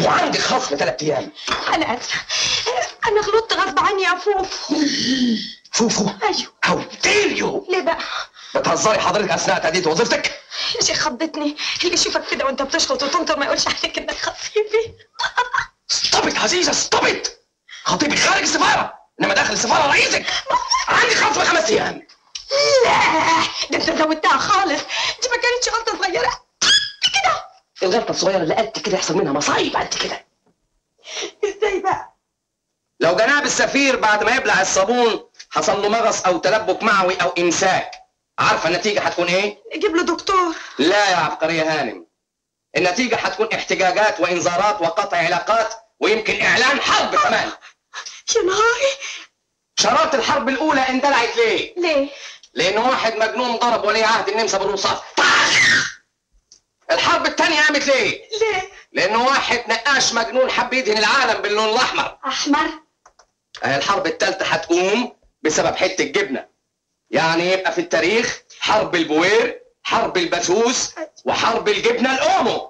وعندك خصم ثلاث ايام انا اسفه انا غلطت غصب عني يا فوفو فوفو ايوه هاو دير يو ليه بقى بتهزري حضرتك اثناء تأدية وظيفتك يا شيخ خضتني اللي يشوفك كده وانت بتشخط وتنطر ما يقولش عليك انك خطيبي ستوبت عزيزة ستوبت خطيبك خارج السفارة انما داخل السفارة رئيسك عندي خصم خمس ايام لا ده انت زودتها خالص دي ما كانتش غلطه صغيره كده الغلطة الصغيرة اللي قد كده يحصل منها مصايب قد كده ازاي بقى لو جناب السفير بعد ما يبلع الصابون حصل له مغص او تلبك معوي او امساك عارفه النتيجه هتكون ايه جيب له دكتور لا يا عبقريه هانم النتيجه هتكون احتجاجات وانذارات وقطع علاقات ويمكن اعلان حرب كمان يا نهاري شرارة الحرب الاولى اندلعت ليه ليه لان واحد مجنون ضرب ولي عهد النمسا بالرصاص طخ! الحرب الثانيه قامت ليه ليه لان واحد نقاش مجنون حب يدهن العالم باللون الاحمر احمر اهي الحرب الثالثه هتقوم بسبب حته جبنه يعني يبقى في التاريخ حرب البوير حرب البسوس وحرب الجبنه الاومو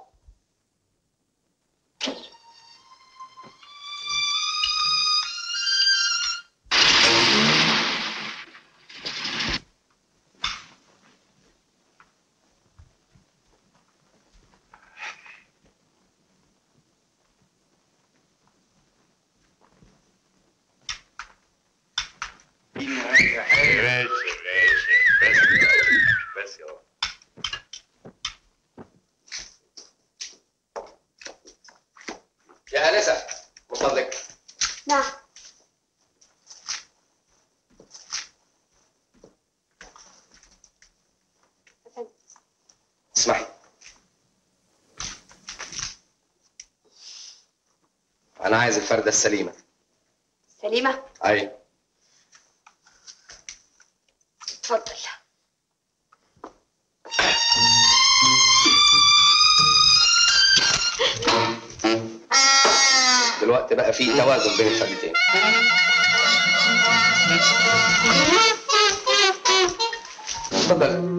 ماشي ماشي بس بس يا ولد. يا انسه من فضلك نعم اسمعي انا عايز الفرده السليمه سليمه اي اتفضل دلوقتي بقى في توازن بين الفردتين اتفضل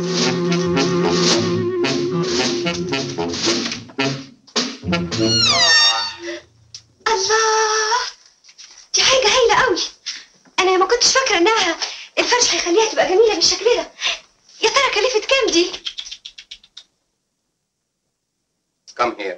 الله دي حاجه هايله قوي انا ما كنتش فاكره انها الفرش هيخليها تبقى جميله بالشكل ده يا ترى كلفت كام دي Come here.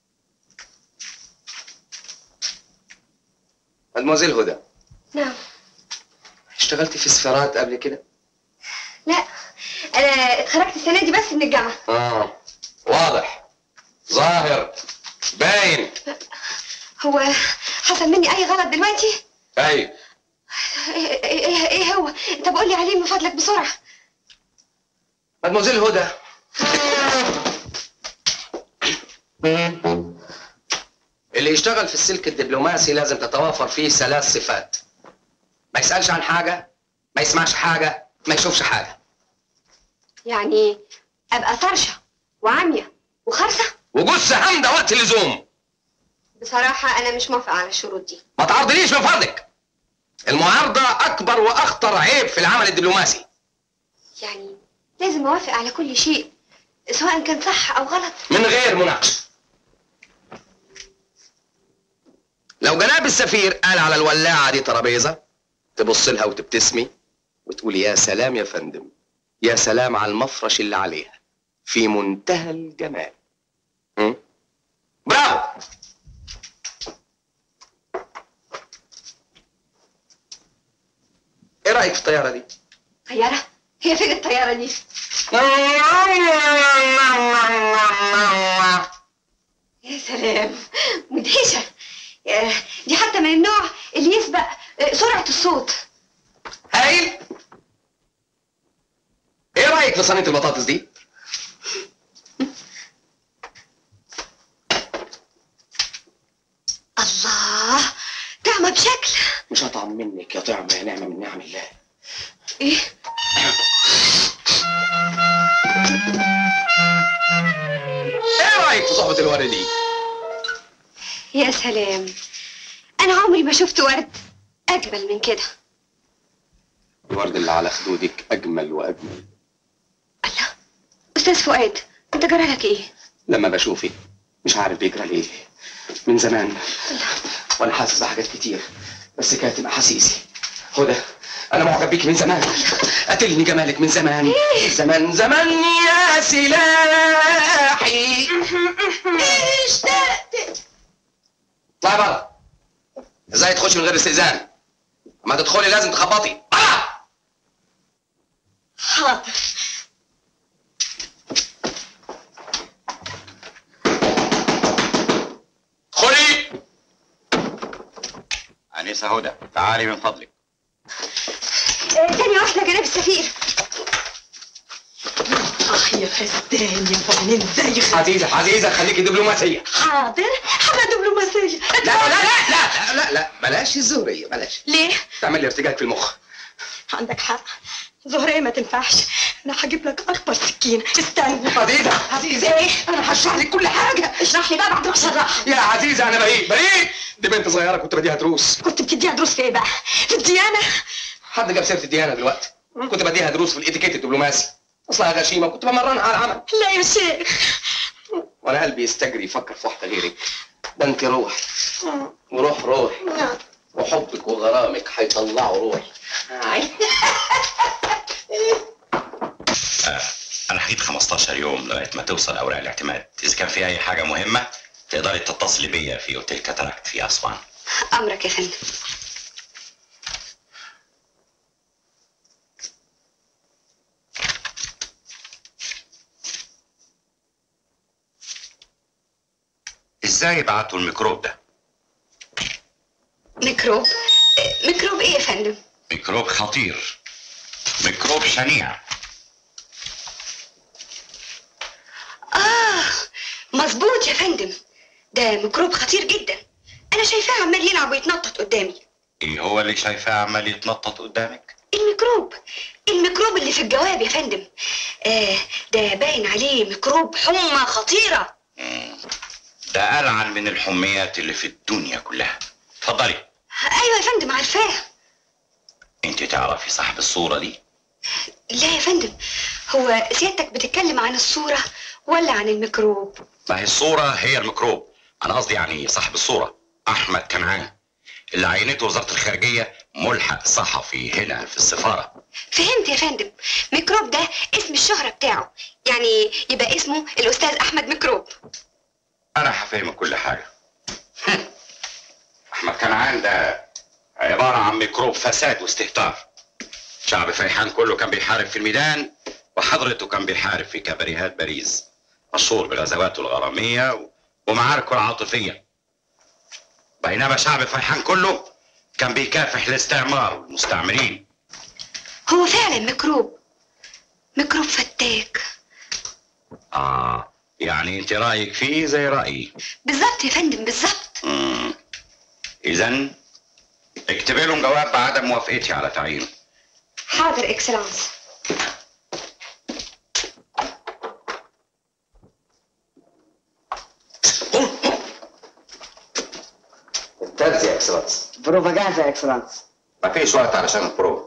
مدموزيل هدى نعم اشتغلتي في سفارات قبل كده؟ لا انا اتخرجت السنه دي بس من الجامعه اه واضح ظاهر باين هو حصل مني اي غلط دلوقتي اي ايه, إيه, إيه هو طب قول لي عليه من فضلك بسرعه مدموزيل هدى اللي يشتغل في السلك الدبلوماسي لازم تتوافر فيه ثلاث صفات ما يسألش عن حاجة ما يسمعش حاجة ما يشوفش حاجة يعني ابقى طرشه وعاميه وخرسه وجثة هامدة وقت اللزوم بصراحه انا مش موافقه على الشروط دي ما تعرضنيش من فضلك المعارضة أكبر وأخطر عيب في العمل الدبلوماسي يعني لازم اوافق على كل شيء سواء كان صح او غلط من غير مناقشة لو جناب السفير قال على الولاعة دي ترابيزة تبص لها وتبتسمي وتقول يا سلام يا فندم يا سلام على المفرش اللي عليها في منتهى الجمال م? برافو ايه رأيك في الطيارة دي؟ طياره هي فين الطياره دي يا سلام مدهشه آه، دي حتى من النوع اللي يسبق آه، سرعه الصوت هايل ايه رايك في صينيه البطاطس دي الله طعمه بشكل مش هطعم منك يا طعم يا نعمه من نعم الله ايه ايه رايك في صحبه الورد دي يا سلام انا عمري ما شفت ورد اجمل من كده الورد اللي على خدودك اجمل واجمل الله استاذ فؤاد انت جرالك ايه لما بشوفك مش عارف بيجرى ليه من زمان وانا حاسس بحاجات كتير بس كاتم احاسيسي هدى انا معجب بيك من زمان قتلني جمالك من زمان من زمان زمان يا سلاحي اشتقت اطلعي بره ازاي تخش من غير استئذان ما تدخلي لازم تخبطي بره حاضر ادخلي انسه هدى تعالي من فضلك آه، تاني واحدة جناب السفير اه يا فستان يا فنان زي عزيزة عزيزة خليكي دبلوماسية حاضر حاجة دبلوماسية لا لا لا لا لا لا بلاش الزهرية بلاش ليه؟ تعمل لي ارتجاج في المخ عندك حق زهرية ما تنفعش انا هجيب لك اكبر سكين استنى عزيزة عزيزة ايه انا هشرح لك كل حاجة اشرح لي بقى بعد ما اشرح يا عزيزة انا بريء بريء دي بنت صغيرة كنت بديها دروس كنت بتديها دروس في ايه بقى في الديانة حد جاب سيرة الديانة دلوقتي كنت بديها دروس في الاتيكيت الدبلوماسي اصلها غشيمة كنت بمرنها على العمل لا يا شيخ وانا قلبي يستجري يفكر في واحدة غيرك ده انت روح وروح روح وحبك وغرامك هيطلعوا روح انا هجيب 15 يوم لغايه ما توصل اوراق الاعتماد اذا كان في اي حاجه مهمه تقدري تتصلي بيا في اوتيل كاتاراكت في اسوان أمرك يا فندم ازاي بعتوا الميكروب ده ميكروب آه، ميكروب إيه يا فندم؟ ميكروب خطير ميكروب شنيع آه مظبوط يا فندم ده ميكروب خطير جدا أنا شايفاه عمال يلعب ويتنطط قدامي ايه هو اللي شايفاه عمال يتنطط قدامك الميكروب الميكروب اللي في الجواب يا فندم آه ده باين عليه ميكروب حمى خطيرة مم. ده ألعن من الحميات اللي في الدنيا كلها اتفضلي أيوة يا فندم عارفاه انت تعرفي صاحب الصورة دي لا يا فندم هو سيادتك بتتكلم عن الصورة ولا عن الميكروب؟ ما هي الصورة هي الميكروب أنا قصدي يعني صاحب الصورة أحمد كنعان اللي عينته وزارة الخارجية ملحق صحفي هنا في السفارة فهمت يا فندم ميكروب ده اسم الشهرة بتاعه يعني يبقى اسمه الأستاذ أحمد ميكروب أنا هفهمك كل حاجة أحمد كنعان ده عبارة عن ميكروب فساد واستهتار شعب فيحان كله كان بيحارب في الميدان وحضرته كان بيحارب في كباريهات باريس مشهور بغزواته الغرامية و- ومعاركه العاطفية بينما شعب فيحان كله كان بيكافح الاستعمار والمستعمرين هو فعلا ميكروب ميكروب فتاك آه يعني أنت رأيك فيه زي رأيي بالظبط يا فندم بالظبط مم. إذا اكتبي لهم جواب بعدم موافقتي على تعيينه حاضر اكسلانس ممتاز يا اكسلانس بروفا جاهزة يا اكسلانس ما فيش وقت علشان البروف